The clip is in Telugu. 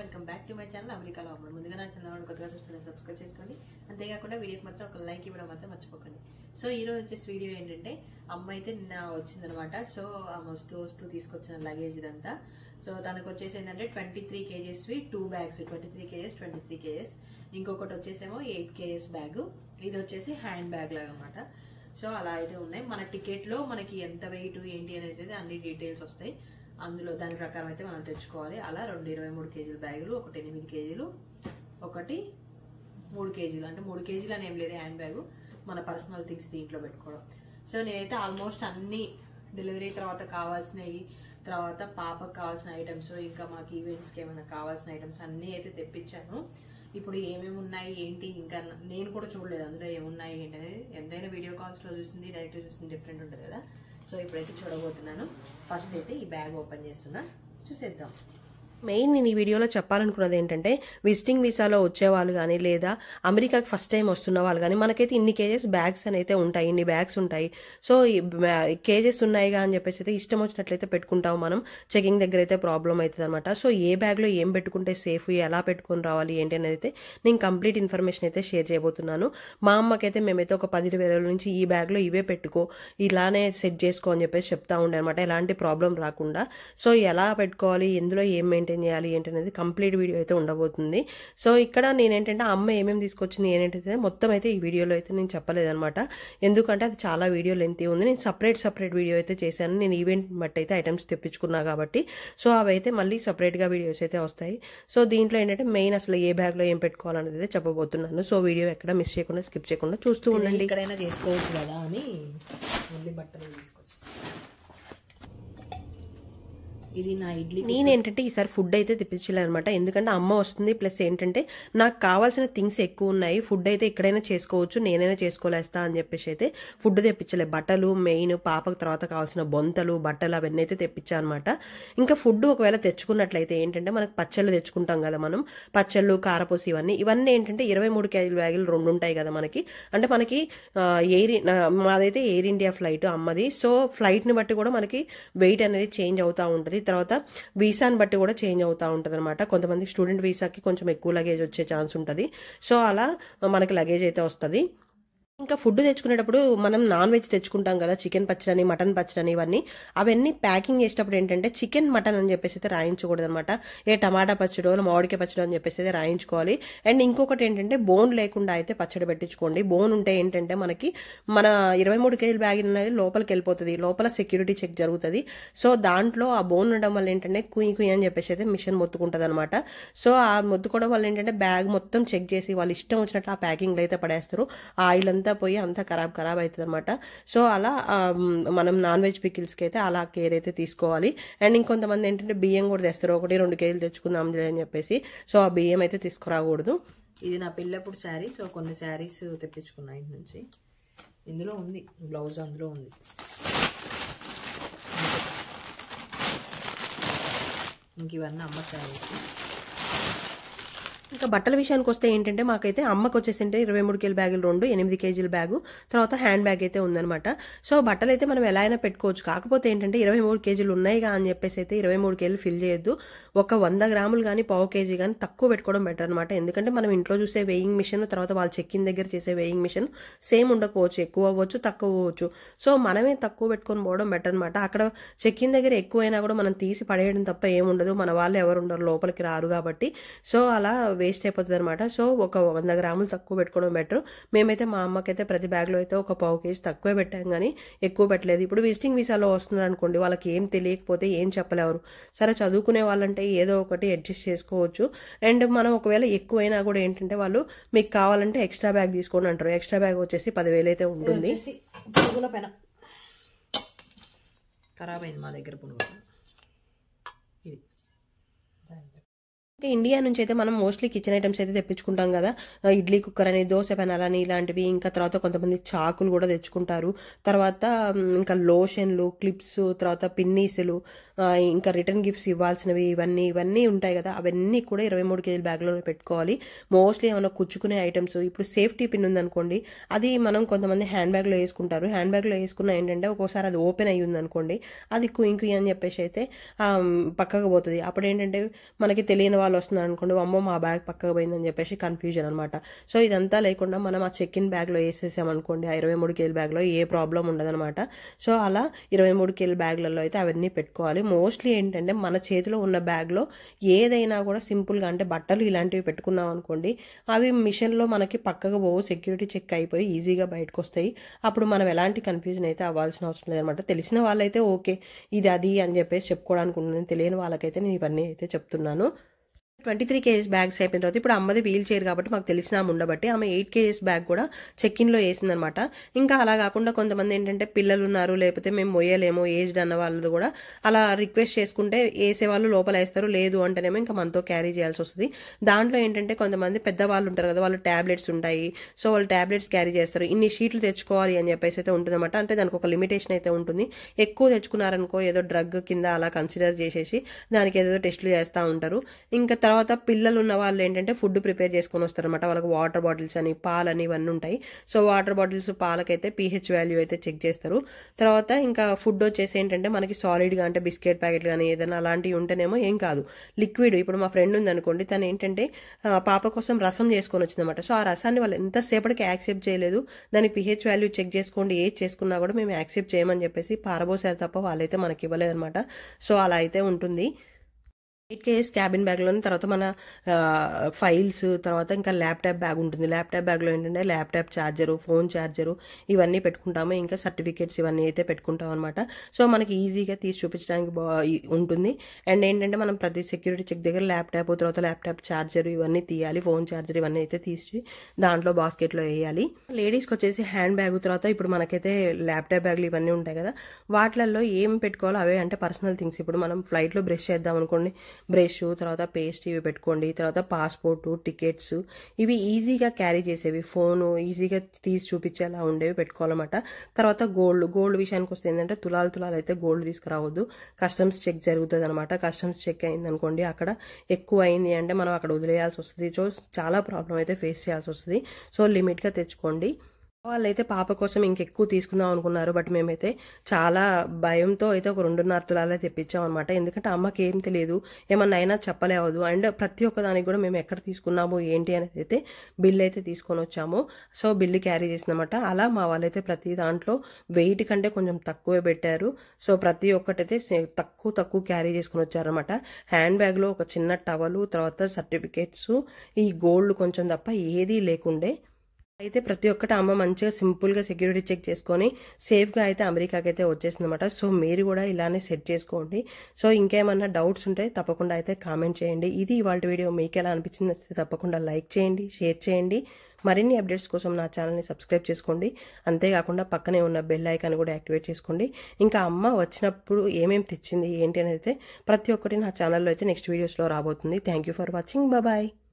welcome back to my channel అమెరికాలో అమ్మ ముందుగా నా ఛానల్ కొత్తగా చూసుకుంటే సబ్స్క్రైబ్ చేసుకోండి అంతేకాకుండా వీడియోకి మాత్రం ఒక లైక్ ఇవ్వడం మాత్రం మర్చిపోకండి సో ఈ రోజు వచ్చేసి వీడియో ఏంటంటే అమ్మ అయితే నిన్న వచ్చిందనమాట సో ఆమె వస్తూ వస్తూ తీసుకొచ్చిన లగేజ్ ఇదంతా సో తనకు వచ్చేసి ఏంటంటే ట్వంటీ త్రీ కేజెస్వి two bags twenty three kgs twenty three kgs ఇంకొకటి వచ్చేసేమో ఎయిట్ కేజెస్ బ్యాగ్ ఇది వచ్చేసి హ్యాండ్ బ్యాగ్ లాగా అనమాట సో అలా అయితే ఉన్నాయి మన టికెట్లో మనకి ఎంత వెయిట్ ఏంటి అనేది అయితే అన్ని డీటెయిల్స్ వస్తాయి అందులో దాని ప్రకారం అయితే మనం తెచ్చుకోవాలి అలా రెండు ఇరవై మూడు కేజీల బ్యాగులు ఒకటి ఎనిమిది కేజీలు ఒకటి మూడు కేజీలు అంటే మూడు కేజీలు అని ఏం లేదు హ్యాండ్ బ్యాగ్ మన పర్సనల్ థింగ్స్ దీంట్లో పెట్టుకోవడం సో నేనైతే ఆల్మోస్ట్ అన్ని డెలివరీ తర్వాత కావాల్సినవి తర్వాత పాపకు కావాల్సిన ఐటమ్స్ ఇంకా మాకు ఈవెంట్స్కి ఏమైనా కావాల్సిన ఐటమ్స్ అన్నీ అయితే తెప్పించాను ఇప్పుడు ఏమేమి ఉన్నాయి ఏంటి ఇంకా నేను కూడా చూడలేదు అందులో ఏమున్నాయి ఏంటి అనేది ఎంతైనా వీడియో కాల్స్లో చూసింది డైరెక్ట్ చూసింది డిఫరెంట్ ఉంటుంది కదా సో ఇప్పుడైతే చూడబోతున్నాను ఫస్ట్ అయితే ఈ బ్యాగ్ ఓపెన్ చేస్తున్నా చూసేద్దాం మెయిన్ నేను ఈ వీడియోలో చెప్పాలనుకున్నది ఏంటంటే విజిటింగ్ వీసాలో వచ్చేవాళ్ళు కానీ లేదా అమెరికాకి ఫస్ట్ టైం వస్తున్న వాళ్ళు కానీ మనకైతే ఇన్ని కేజెస్ బ్యాగ్స్ అని అయితే ఉంటాయి ఇన్ని బ్యాగ్స్ ఉంటాయి సో కేజెస్ ఉన్నాయిగా అని చెప్పేసి అయితే ఇష్టం వచ్చినట్లయితే పెట్టుకుంటాం మనం చెకింగ్ దగ్గర అయితే ప్రాబ్లం అవుతుంది అనమాట సో ఏ బ్యాగ్లో ఏం పెట్టుకుంటే సేఫ్ ఎలా పెట్టుకొని రావాలి ఏంటి అనేది అయితే నేను కంప్లీట్ ఇన్ఫర్మేషన్ అయితే షేర్ చేయబోతున్నాను మా అమ్మకైతే మేమైతే ఒక పది వేల నుంచి ఈ బ్యాగ్లో ఇవే పెట్టుకో ఇలానే సెట్ చేసుకో అని చెప్పేసి చెప్తా ఉండే అనమాట ఎలాంటి ప్రాబ్లం రాకుండా సో ఎలా పెట్టుకోవాలి ఎందులో ఏం మెయింటైన్ చేయాలి ఏంటి అనేది కంప్లీట్ వీడియో అయితే ఉండబోతుంది సో ఇక్కడ నేనేంటంటే అమ్మ ఏమేమి తీసుకొచ్చింది ఏంటంటే మొత్తం అయితే ఈ వీడియోలో అయితే నేను చెప్పలేదన్నమాట ఎందుకంటే అది చాలా వీడియో లెంతీ ఉంది నేను సపరేట్ సపరేట్ వీడియో అయితే చేశాను నేను ఈవెంట్ బట్టి అయితే ఐటమ్స్ తెప్పించుకున్నా కాబట్టి సో అవి అయితే మళ్ళీ సపరేట్గా వీడియోస్ అయితే వస్తాయి సో దీంట్లో ఏంటంటే మెయిన్ అసలు ఏ బ్యాగ్లో ఏం పెట్టుకోవాలనేది అయితే చెప్పబోతున్నాను సో వీడియో ఎక్కడ మిస్ చేయకుండా స్కిప్ చేయకుండా చూస్తూ ఉండండి ఎక్కడైనా చేసుకోవచ్చు కదా అని మళ్ళీ బట్టలు తీసుకొచ్చి ఇది నా ఇడ్లీ నేనేంటంటే ఈసారి ఫుడ్ అయితే తెప్పించలే అనమాట ఎందుకంటే అమ్మ వస్తుంది ప్లస్ ఏంటంటే నాకు కావాల్సిన థింగ్స్ ఎక్కువ ఉన్నాయి ఫుడ్ అయితే ఎక్కడైనా చేసుకోవచ్చు నేనైనా చేసుకోలేస్తా అని చెప్పేసి అయితే ఫుడ్ తెప్పించలే బట్టలు మెయిన్ పాపకు తర్వాత కావాల్సిన బొంతలు బట్టలు అవన్నీ అయితే తెప్పించా అనమాట ఇంకా ఫుడ్ ఒకవేళ తెచ్చుకున్నట్లయితే ఏంటంటే మనకు పచ్చళ్ళు తెచ్చుకుంటాం కదా మనం పచ్చళ్ళు కారపూసి ఇవన్నీ ఇవన్నీ ఏంటంటే ఇరవై మూడు కేజీల బ్యాగులు రెండు ఉంటాయి కదా మనకి అంటే మనకి ఎయిర్ మాదైతే ఎయిర్ ఇండియా ఫ్లైట్ అమ్మది సో ఫ్లైట్ని బట్టి కూడా మనకి వెయిట్ అనేది చేంజ్ అవుతూ ఉంటుంది తర్వాత వీసాని బట్టి కూడా చేంజ్ అవుతూ ఉంటుంది అనమాట కొంతమంది స్టూడెంట్ వీసాకి కొంచెం ఎక్కువ లగేజ్ వచ్చే ఛాన్స్ ఉంటుంది సో అలా మనకి లగేజ్ అయితే వస్తుంది ఇంకా ఫుడ్ తెచ్చుకునేటప్పుడు మనం నాన్ వెజ్ తెచ్చుకుంటాం కదా చికెన్ పచ్చడి మటన్ పచ్చడి ఇవన్నీ అవన్నీ ప్యాకింగ్ చేసేటప్పుడు ఏంటంటే చికెన్ మటన్ అని చెప్పేసి అయితే రాయించకూడదు అనమాట ఏ టమాటా పచ్చడో మామిడికాయ పచ్చడి అని చెప్పేసి అయితే రాయించుకోవాలి అండ్ ఇంకొకటి ఏంటంటే బోన్ లేకుండా అయితే పచ్చడి పెట్టించుకోండి బోన్ ఉంటే ఏంటంటే మనకి మన ఇరవై మూడు కేజీల బ్యాగ్ అనేది లోపలికి వెళ్ళిపోతుంది లోపల సెక్యూరిటీ చెక్ జరుగుతుంది సో దాంట్లో ఆ బోన్ ఉండడం వల్ల ఏంటంటే కుయి కుయి అని చెప్పేసి అయితే మిషన్ మొత్తుకుంటుంది అనమాట సో ఆ మొత్తుకోవడం వల్ల ఏంటంటే బ్యాగ్ మొత్తం చెక్ చేసి వాళ్ళు ఇష్టం వచ్చినట్లు ఆ ప్యాకింగ్లో అయితే పడేస్తారు ఆయిల్ అంతా పోయి అంతా ఖరాబ్ ఖరాబ్ అవుతుంది అనమాట సో అలా మనం నాన్ వెజ్ పికిల్స్కి అయితే అలా కేర్ అయితే తీసుకోవాలి అండ్ ఇంకొంతమంది ఏంటంటే బియ్యం కూడా తెస్తారు ఒకటి రెండు కేజీలు తెచ్చుకుందాం అని చెప్పేసి సో ఆ బియ్యం అయితే తీసుకురాకూడదు ఇది నా పిల్లప్పుడు శారీ సో కొన్ని శారీస్ తెప్పించుకున్నా ఇంటి నుంచి ఇందులో ఉంది బ్లౌజ్ అందులో ఉంది ఇంక ఇవన్నీ అమ్మ శారీస్ ఇంకా బట్టల విషయానికి వస్తే ఏంటంటే మాకైతే అమ్మకు వచ్చేసింటే ఇరవై మూడు కేజీల బ్యాగులు రెండు ఎనిమిది కేజీల బ్యాగు తర్వాత హ్యాండ్ బ్యాగ్ అయితే ఉందనమాట సో బట్టలు అయితే మనం ఎలా అయినా పెట్టుకోవచ్చు కాకపోతే ఏంటంటే ఇరవై మూడు కేజీలు ఉన్నాయిగా అని చెప్పేసి అయితే ఇరవై మూడు కేజీలు ఫిల్ చేయొద్దు ఒక వంద గ్రాములు కానీ పావు కేజీ కానీ తక్కువ పెట్టుకోవడం బెటర్ అనమాట ఎందుకంటే మనం ఇంట్లో చూసే వెయింగ్ మిషన్ తర్వాత వాళ్ళు చెక్కిన దగ్గర చేసే వెయింగ్ మిషన్ సేమ్ ఉండకపోవచ్చు ఎక్కువ అవ్వచ్చు తక్కువ అవ్వచ్చు సో మనమే తక్కువ పెట్టుకొని పోవడం బెటర్ అనమాట అక్కడ చెక్కిన దగ్గర ఎక్కువైనా కూడా మనం తీసి పడేయడం తప్ప ఏముండదు మన వాళ్ళు ఎవరు ఉండరు లోపలికి రారు కాబట్టి సో అలా వేస్ట్ అయిపోతుంది అనమాట సో ఒక వంద గ్రాములు తక్కువ పెట్టుకోవడం బెటర్ మేమైతే మా అమ్మకైతే ప్రతి బ్యాగ్లో అయితే ఒక పావు కేజీ తక్కువే పెట్టాం కానీ ఎక్కువ పెట్టలేదు ఇప్పుడు విజిటింగ్ వీసాలో వస్తున్నారు అనుకోండి వాళ్ళకి ఏం తెలియకపోతే ఏం చెప్పలేరు సరే చదువుకునే వాళ్ళంటే ఏదో ఒకటి అడ్జస్ట్ చేసుకోవచ్చు అండ్ మనం ఒకవేళ ఎక్కువైనా కూడా ఏంటంటే వాళ్ళు మీకు కావాలంటే ఎక్స్ట్రా బ్యాగ్ తీసుకోండి అంటారు ఎక్స్ట్రా బ్యాగ్ వచ్చేసి పదివేలు అయితే ఉంటుంది వచ్చేసి పునుగుల పెన ఖరాబ్ అయింది మా దగ్గర పునుగు ఇది ఇంకా ఇండియా నుంచి అయితే మనం మోస్ట్లీ కిచెన్ ఐటమ్స్ అయితే తెప్పించుకుంటాం కదా ఇడ్లీ కుక్కర్ అని దోశ పెనాలని ఇలాంటివి ఇంకా తర్వాత కొంతమంది చాకులు కూడా తెచ్చుకుంటారు తర్వాత మ్, ఇంకా లోషన్లు క్లిప్స్ తర్వాత పిన్నీసులు ఆ, ఇంకా రిటర్న్ గిఫ్ట్స్ ఇవ్వాల్సినవి ఇవన్నీ ఇవన్నీ ఉంటాయి కదా అవన్నీ కూడా ఇరవై మూడు కేజీల బ్యాగ్లో పెట్టుకోవాలి మోస్ట్లీ ఏమైనా కుచ్చుకునే ఐటమ్స్ ఇప్పుడు సేఫ్టీ పిన్ ఉందనుకోండి అది మనం కొంతమంది హ్యాండ్ బ్యాగ్లో వేసుకుంటారు హ్యాండ్ బ్యాగ్లో వేసుకున్న ఏంటంటే ఒక్కోసారి అది ఓపెన్ అయ్యి ఉందనుకోండి అది కుయి కుయి అని చెప్పేసి అయితే ఆ, పక్కకు పోతుంది అప్పుడు ఏంటంటే మనకి తెలియని వాళ్ళు వస్తున్నారు అనుకోండి అమ్మో మా బ్యాగ్ పక్కకు పోయిందని చెప్పేసి కన్ఫ్యూజన్ అనమాట సో ఇదంతా లేకుండా మనం ఆ చెక్ ఇన్ బ్యాగ్లో వేసేసామనుకోండి ఆ ఇరవై మూడు కేజీల బ్యాగ్లో ఏ ప్రాబ్లం ఉండదన్నమాట సో అలా ఇరవై మూడు కేజీల బ్యాగ్లలో అయితే అవన్నీ పెట్టుకోవాలి మోస్ట్లీ ఏంటంటే మన చేతిలో ఉన్న బ్యాగ్లో ఏదైనా కూడా సింపుల్గా అంటే బట్టలు ఇలాంటివి పెట్టుకున్నాం అనుకోండి అవి మిషన్లో మనకి పక్కకు పోవు సెక్యూరిటీ చెక్ అయిపోయి ఈజీగా బయటకు వస్తాయి అప్పుడు మనం ఎలాంటి కన్ఫ్యూజన్ అయితే అవ్వాల్సిన అవసరం లేదనమాట తెలిసిన వాళ్ళైతే ఓకే ఇది అది అని చెప్పేసి చెప్పుకోవడానికి ఉంటుంది తెలియని వాళ్ళకైతే నేను ఇవన్నీ అయితే చెప్తున్నాను ట్వంటీ త్రీ కేజీస్ బ్యాగ్స్ అయిపోయిన తర్వాత ఇప్పుడు అమ్మది వీల్ చైర్ కాబట్టి మాకు తెలిసిన ఆమె ఉండబట్టి ఆమె ఎయిట్ కేజీస్ బ్యాగ్ కూడా చెక్ ఇన్లో వేసిందనమాట ఇంకా అలా కాకుండా కొంతమంది ఏంటంటే పిల్లలు ఉన్నారు లేకపోతే మేము మొయ్యలేము ఏజ్డ్ అన్న వాళ్ళది కూడా అలా రిక్వెస్ట్ చేసుకుంటే వేసే వాళ్ళు లోపల వేస్తారు లేదు అంటేనేమో ఇంకా మనతో క్యారీ చేయాల్సి వస్తుంది దాంట్లో ఏంటంటే కొంతమంది పెద్దవాళ్ళు ఉంటారు కదా వాళ్ళు ట్యాబ్లెట్స్ ఉంటాయి సో వాళ్ళు ట్యాబ్లెట్స్ క్యారీ చేస్తారు ఇన్ని షీట్లు తెచ్చుకోవాలి అని చెప్పేసి అయితే ఉంటుందన్నమాట అంటే దానికి ఒక లిమిటేషన్ అయితే ఉంటుంది ఎక్కువ తెచ్చుకున్నారనుకో ఏదో డ్రగ్ కింద అలా కన్సిడర్ చేసేసి దానికి ఏదో టెస్టులు చేస్తూ ఉంటారు ఇంకా తర్వాత పిల్లలు ఉన్న వాళ్ళు ఏంటంటే ఫుడ్ ప్రిపేర్ చేసుకొని వస్తారనమాట వాళ్ళకి వాటర్ బాటిల్స్ అని పాలని ఇవన్నీ ఉంటాయి సో వాటర్ బాటిల్స్ పాలకైతే పీహెచ్ వాల్యూ అయితే చెక్ చేస్తారు తర్వాత ఇంకా ఫుడ్ వచ్చేసి ఏంటంటే మనకి సాలిడ్గా అంటే బిస్కెట్ ప్యాకెట్ కానీ ఏదైనా అలాంటివి ఉంటేనేమో ఏం కాదు లిక్విడ్ ఇప్పుడు మా ఫ్రెండ్ ఉంది అనుకోండి తను ఏంటంటే ఆ, పాప కోసం రసం చేసుకొని వచ్చిందన్నమాట సో ఆ రసాన్ని వాళ్ళు ఎంతసేపటికి యాక్సెప్ట్ చేయలేదు దాని పిహెచ్ వాల్యూ చెక్ చేసుకోండి ఏది చేసుకున్నా కూడా మేము యాక్సెప్ట్ చేయమని చెప్పేసి పారబోసారు తప్ప వాళ్ళైతే మనకి ఇవ్వలేదన్నమాట సో అలా అయితే ఉంటుంది ఎయిట్ కేఎస్ క్యాబిన్ బ్యాగ్లోని తర్వాత మన ఫైల్స్ తర్వాత ఇంకా ల్యాప్టాప్ బ్యాగ్ ఉంటుంది ల్యాప్టాప్ బ్యాగ్లో ఏంటంటే ల్యాప్టాప్ ఛార్జరు ఫోన్ ఛార్జరు ఇవన్నీ పెట్టుకుంటాము ఇంకా సర్టిఫికేట్స్ ఇవన్నీ అయితే పెట్టుకుంటాం అనమాట సో మనకి ఈజీగా తీసి చూపించడానికి బా ఈ- ఉంటుంది అండ్ ఏంటంటే మనం ప్రతి సెక్యూరిటీ చెక్ దగ్గర ల్యాప్టాప్ తర్వాత ల్యాప్టాప్ ఛార్జర్ ఇవన్నీ తీయాలి ఫోన్ ఛార్జర్ ఇవన్నీ అయితే తీసి దాంట్లో బాస్కెట్లో వేయాలి లేడీస్కి వచ్చేసి హ్యాండ్ బ్యాగ్ తర్వాత ఇప్పుడు మనకైతే ల్యాప్టాప్ బ్యాగ్లు ఇవన్నీ ఉంటాయి కదా వాటిలలో ఏం పెట్టుకోవాలో అవే అంటే పర్సనల్ థింగ్స్ ఇప్పుడు మనం ఫ్లైట్లో బ్రష్ చేద్దాం అనుకోండి బ్రష్ తర్వాత పేస్ట్ ఇవి పెట్టుకోండి తర్వాత పాస్పోర్టు టికెట్స్ ఇవి ఈజీగా క్యారీ చేసేవి ఫోను ఈజీగా తీసి చూపించేలా ఉండేవి పెట్టుకోవాలన్నమాట తర్వాత గోల్డ్ గోల్డ్ విషయానికి వస్తే ఏంటంటే తులాలు తులాలు అయితే గోల్డ్ తీసుకురావద్దు కస్టమ్స్ చెక్ జరుగుతుంది అనమాట కస్టమ్స్ చెక్ అయింది అనుకోండి అక్కడ ఎక్కువ అయింది అంటే మనం అక్కడ వదిలేయాల్సి వస్తుంది సో చాలా ప్రాబ్లం అయితే ఫేస్ చేయాల్సి వస్తుంది సో లిమిట్గా తెచ్చుకోండి వాళ్ళైతే పాప కోసం ఇంకెక్కువ తీసుకుందాం అనుకున్నారు బట్ మేమైతే చాలా భయంతో అయితే ఒక రెండున్నర తులాలే తెప్పించాం అనమాట ఎందుకంటే అమ్మకి ఏం తెలియదు ఏమన్నా అయినా చెప్పలేవదు అండ్ ప్రతి ఒక్క దానికి కూడా మేము ఎక్కడ తీసుకున్నాము ఏంటి అనేది అయితే బిల్ అయితే తీసుకొని వచ్చాము సో బిల్లు క్యారీ చేసిందన్నమాట అలా మా వాళ్ళైతే ప్రతి దాంట్లో వెయిట్ కంటే కొంచెం తక్కువే పెట్టారు సో ప్రతి ఒక్కటైతే సే- తక్కువ తక్కువ క్యారీ చేసుకుని వచ్చారనమాట హ్యాండ్ బ్యాగ్లో ఒక చిన్న టవలు తర్వాత సర్టిఫికేట్స్ ఈ గోల్డ్ కొంచెం తప్ప ఏదీ లేకుండే అయితే ప్రతి ఒక్కటి అమ్మ మంచిగా సింపుల్గా సెక్యూరిటీ చెక్ చేసుకొని సేఫ్గా అయితే అమెరికాకి అయితే వచ్చేసిందన్నమాట సో మీరు కూడా ఇలానే సెట్ చేసుకోండి సో ఇంకేమన్నా డౌట్స్ ఉంటే తప్పకుండా అయితే కామెంట్ చేయండి ఇది ఇవాళ వీడియో మీకు ఎలా అనిపించింది నచ్చితే తప్పకుండా లైక్ చేయండి షేర్ చేయండి మరిన్ని అప్డేట్స్ కోసం నా ఛానల్ని సబ్స్క్రైబ్ చేసుకోండి అంతేకాకుండా పక్కనే ఉన్న బెల్ ఐకాన్ కూడా యాక్టివేట్ చేసుకోండి ఇంకా అమ్మ వచ్చినప్పుడు ఏమేమి తెచ్చింది ఏంటి అనేది అయితే ప్రతి ఒక్కటి నా ఛానల్లో అయితే నెక్స్ట్ వీడియోస్లో రాబోతుంది thank you for watching bye